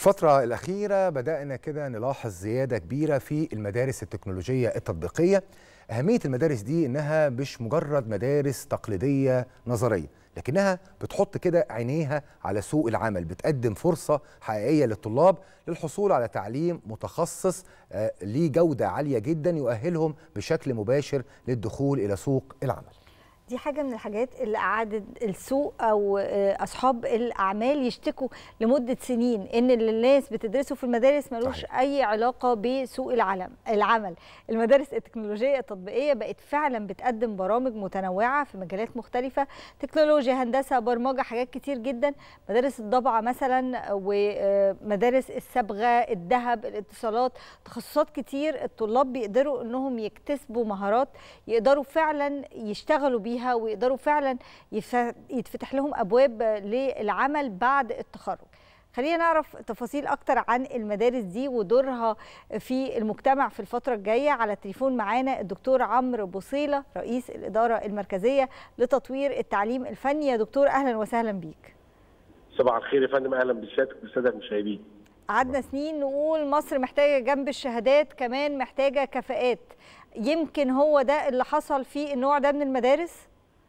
الفترة الأخيرة بدأنا كده نلاحظ زيادة كبيرة في المدارس التكنولوجية التطبيقية أهمية المدارس دي إنها مش مجرد مدارس تقليدية نظرية لكنها بتحط كده عينيها على سوق العمل بتقدم فرصة حقيقية للطلاب للحصول على تعليم متخصص آه، ليه جودة عالية جدا يؤهلهم بشكل مباشر للدخول إلى سوق العمل دي حاجة من الحاجات اللي قعدت السوق أو آه، أصحاب الأعمال يشتكوا لمدة سنين إن اللي الناس بتدرسه في المدارس ملوش صحيح. أي علاقة بسوق العالم العمل المدارس التكنولوجية التطبيقية بقت فعلا بتقدم برامج متنوعة في مجالات مختلفة تكنولوجيا هندسة برمجة حاجات كتير جدا مدارس الضبعة مثلا ومدارس الصبغة الذهب الاتصالات تخصصات كتير الطلاب بيقدروا إنهم يكتسبوا مهارات يقدروا فعلا يشتغلوا بيها ويقدروا فعلا يف- يتفتح لهم ابواب للعمل بعد التخرج خلينا نعرف تفاصيل اكتر عن المدارس دي ودورها في المجتمع في الفتره الجايه على التليفون معانا الدكتور عمرو بوصيله رئيس الاداره المركزيه لتطوير التعليم الفني يا دكتور اهلا وسهلا بيك صباح الخير يا فندم اهلا بسيادتك بالساده المشاهدين قعدنا سنين نقول مصر محتاجه جنب الشهادات كمان محتاجه كفاءات يمكن هو ده اللي حصل في النوع ده من المدارس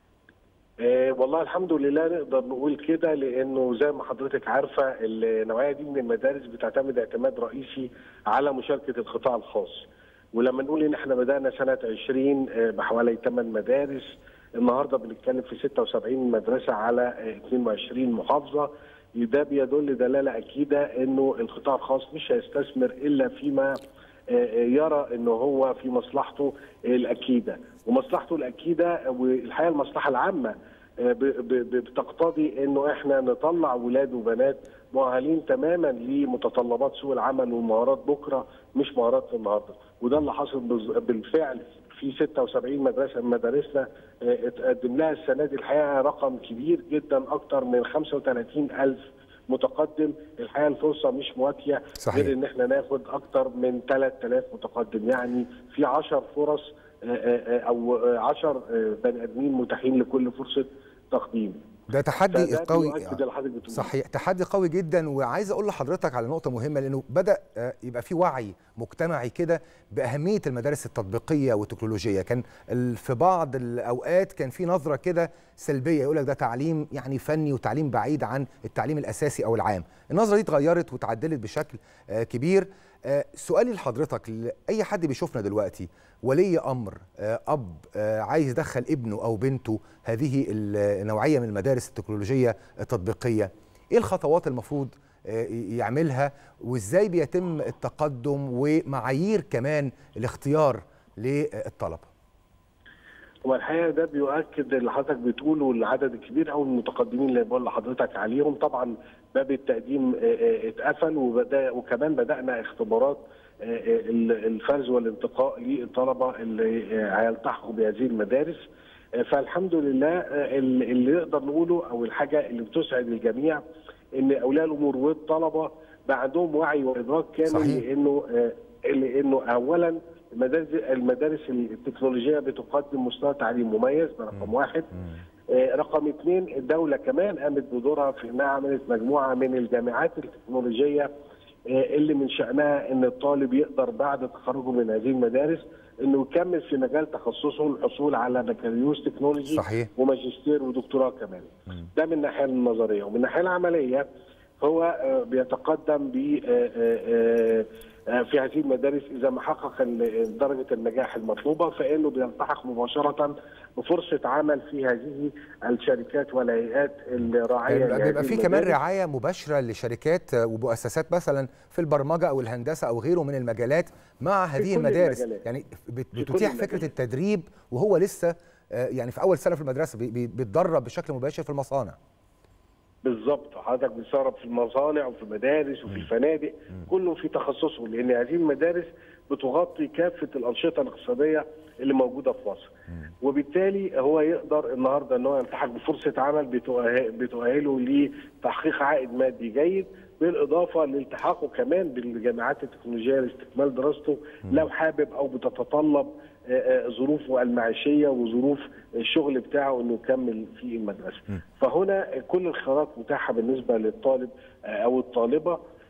آه والله الحمد لله نقدر نقول كده لانه زي ما حضرتك عارفه النوعيه دي من المدارس بتعتمد اعتماد رئيسي على مشاركه القطاع الخاص ولما نقول ان احنا بدانا سنه 20 آه، بحوالي 8 مدارس النهارده بنتكلم في 76 مدرسه على آه، 22 محافظه ده بيدل دلاله اكيده انه القطاع الخاص مش هيستثمر الا فيما آه، يرى انه هو في مصلحته الاكيده ومصلحته الاكيده والحقيقه المصلحه العامه آه، ب- ب- بتقتضي انه احنا نطلع ولاد وبنات مؤهلين تماما لمتطلبات سوق العمل ومهارات بكره مش مهارات النهارده وده اللي حصل بز- بالفعل في 76 مدرسه من مدارسنا آه، اتقدم لها السنه دي الحقيقه رقم كبير جدا اكتر من 35 الف متقدم الحقيقه الفرصه مش مواتيه صحيح. غير ان احنا ناخد اكتر من 3000 متقدم يعني في 10 فرص آه، آه، آه، او 10 بني ادمين متاحين لكل فرصه تقديم ده تحدي فده قوي بيؤكد اللي حضرتك بتقوله. صحيح تحدي قوي جدا وعايز اقول لحضرتك على نقطه مهمه لانه بدا آه، يبقى في وعي مجتمعي كده باهميه المدارس التطبيقيه والتكنولوجيه كان ال- في بعض الاوقات كان في نظره كده سلبيه يقول لك ده تعليم يعني فني وتعليم بعيد عن التعليم الاساسي او العام النظره دي اتغيرت وتعدلت بشكل آه، كبير آه، سؤالي لحضرتك لاي حد بيشوفنا دلوقتي ولي امر آه، اب آه، عايز يدخل ابنه او بنته هذه النوعيه من المدارس التكنولوجيه التطبيقيه ايه الخطوات المفروض آه، يعملها وازاي بيتم التقدم ومعايير كمان الاختيار للطلبه هو الحقيقه ده بيؤكد اللي حضرتك بتقوله العدد الكبير قوي من المتقدمين اللي بقول لحضرتك عليهم طبعا باب التقديم آه، آه، اتقفل وبدا وكمان بدانا اختبارات آه، آه، الفرز والانتقاء للطلبه اللي آه، هيلتحقوا بهذه المدارس آه، فالحمد لله آه، اللي اللي نقدر نقوله او الحاجه اللي بتسعد الجميع ان اولياء الامور والطلبه بقى عندهم وعي وادراك كامل صحيح. لانه آه، لانه اولا المدارس المدارس التكنولوجيه بتقدم مستوى تعليم مميز ده رقم واحد آه، رقم اثنين الدوله كمان قامت بدورها في انها عملت مجموعه من الجامعات التكنولوجيه آه، اللي من شانها ان الطالب يقدر بعد تخرجه من هذه المدارس انه يكمل في مجال تخصصه الحصول على بكالوريوس تكنولوجي صحيح. وماجستير ودكتوراه كمان ده من الناحيه النظريه ومن الناحيه العمليه هو آه، بيتقدم ب آه، آه، آه، في هذه المدارس اذا ما حقق ال- درجه النجاح المطلوبه فانه بيلتحق مباشره بفرصه عمل في هذه الشركات والهيئات الراعيه يعني لهذه بيبقى في كمان المدارس. رعايه مباشره لشركات ومؤسسات مثلا في البرمجه او الهندسه او غيره من المجالات مع هذه كل المدارس المجالات. يعني بت- في كل بتتيح المجالات. فكره التدريب وهو لسه آه، يعني في اول سنه في المدرسه بي- بي- بيتدرب بشكل مباشر في المصانع بالظبط حضرتك بتسرب في المصانع وفي المدارس وفي الفنادق كله في تخصصه لان هذه المدارس بتغطي كافه الانشطه الاقتصاديه اللي موجوده في مصر وبالتالي هو يقدر النهارده ان هو يلتحق بفرصه عمل بتؤه- بتؤهله لتحقيق عائد مادي جيد بالاضافه لالتحاقه كمان بالجامعات التكنولوجيه لاستكمال دراسته لو حابب او بتتطلب آه، آه، ظروفه المعيشيه وظروف الشغل بتاعه انه يكمل في المدرسه. فهنا كل الخيارات متاحه بالنسبه للطالب آه، او الطالبه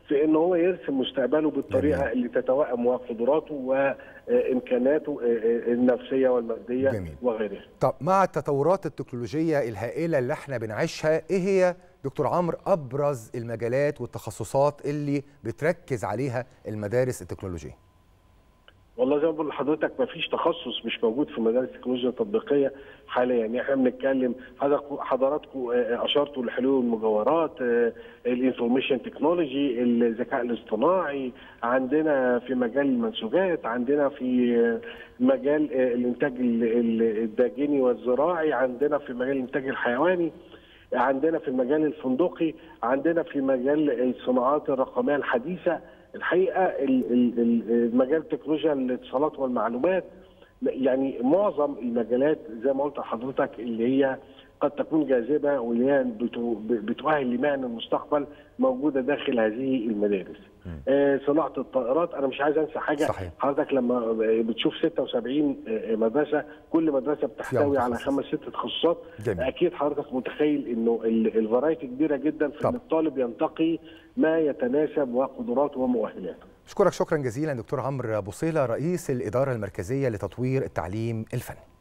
في ان هو يرسم مستقبله بالطريقه جميل. اللي تتوائم وقدراته وامكاناته النفسيه والماديه جميل. وغيرها. طب مع التطورات التكنولوجيه الهائله اللي احنا بنعيشها ايه هي دكتور عمرو ابرز المجالات والتخصصات اللي بتركز عليها المدارس التكنولوجيه والله زي ما بقول لحضرتك ما فيش تخصص مش موجود في مدارس التكنولوجيا التطبيقيه حاليا يعني احنا بنتكلم حضراتكم- حضراتكم آه، اشرتوا لحلول المجوهرات آه، الانفورميشن تكنولوجي الذكاء الاصطناعي عندنا في مجال المنسوجات عندنا في آه، مجال آه، الانتاج ال- ال- الداجني والزراعي عندنا في مجال الانتاج الحيواني عندنا في المجال الفندقي عندنا في مجال الصناعات الرقميه الحديثه الحقيقه ال- ال- ال- المجال تكنولوجيا الاتصالات والمعلومات يعني معظم المجالات زي ما قلت لحضرتك اللي هي قد تكون جاذبه واللي هي بتو- بتؤهل لمهن المستقبل موجوده داخل هذه المدارس. آه، صناعه الطائرات انا مش عايز انسى حاجه صحيح. حضرتك لما بتشوف 76 مدرسه كل مدرسه بتحتوي على متخصص. خمس ست تخصصات جميل. اكيد حضرتك متخيل انه ال- الفرايتي كبيره جدا في طب. ان الطالب ينتقي ما يتناسب وقدراته ومؤهلاته اشكرك شكرا جزيلا دكتور عمرو بوصيله رئيس الاداره المركزيه لتطوير التعليم الفني